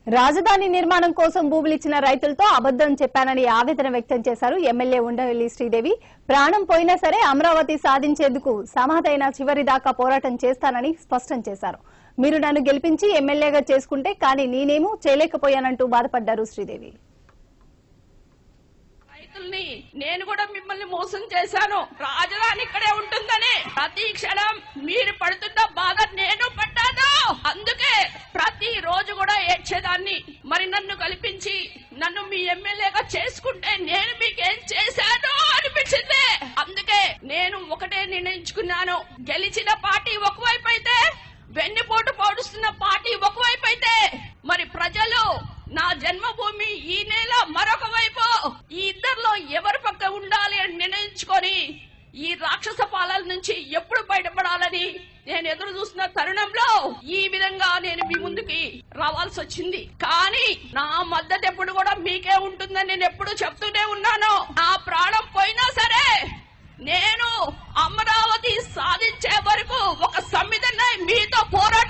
రాజధాని నిర్మాణం కోసం భూములిచ్చిన రైతులతో అబద్దం చెప్పానని ఆవేదన వ్యక్తం చేశారు ఎమ్మెల్యే ఉండవల్లి శ్రీదేవి ప్రాణం పోయినా సరే అమరావతి సాధించేందుకు సమాధైన చివరి దాకా పోరాటం చేస్తానని స్పష్టం చేశారు మీరు నన్ను గెలిపించి ఎమ్మెల్యేగా చేసుకుంటే కానీ నేనేమో చేయలేకపోయానంటూ బాధపడ్డారు శ్రీదేవి రైతుల్ని నేను కూడా మిమ్మల్ని మోసం చేశాను రాజధాని ఇక్కడే ఉంటుందని ప్రతి క్షణం మీరు పడుతున్న బాధ నేను పడ్డాను అందుకే ప్రతి రోజు కూడా ఏడ్చేదాన్ని మరి నన్ను కల్పించి నన్ను మీ ఎమ్మెల్యేగా చేసుకుంటే నేను మీకేం చేశాను అనిపించింది అందుకే నేను ఒకటే నిర్ణయించుకున్నాను గెలిచిన పార్టీ ఒకవైపు అయితే వెన్నుపోటు పొడుస్తున్న పార్టీ ఒకవైపు అయితే మరి ప్రజలు నా జన్మభూమి ఈ నేల మరొక వైపు ఈ ఇద్దరిలో ఎవరి పక్క ఉండాలి అని నిర్ణయించుకొని ఈ రాక్షస పాలన నుంచి ఎప్పుడు బయటపడాలని నేను ఎదురు చూస్తున్న తరుణంలో ఈ విధంగా నేను మీ ముందుకి రావాల్సి వచ్చింది కానీ నా మద్దతు ఎప్పుడు కూడా మీకే ఉంటుందని నేను ఎప్పుడు చెప్తూనే ఉన్నాను నా ప్రాణం పోయినా సరే నేను అమరావతి సాధించే వరకు ఒక సంవిధానం మీతో పోరాటం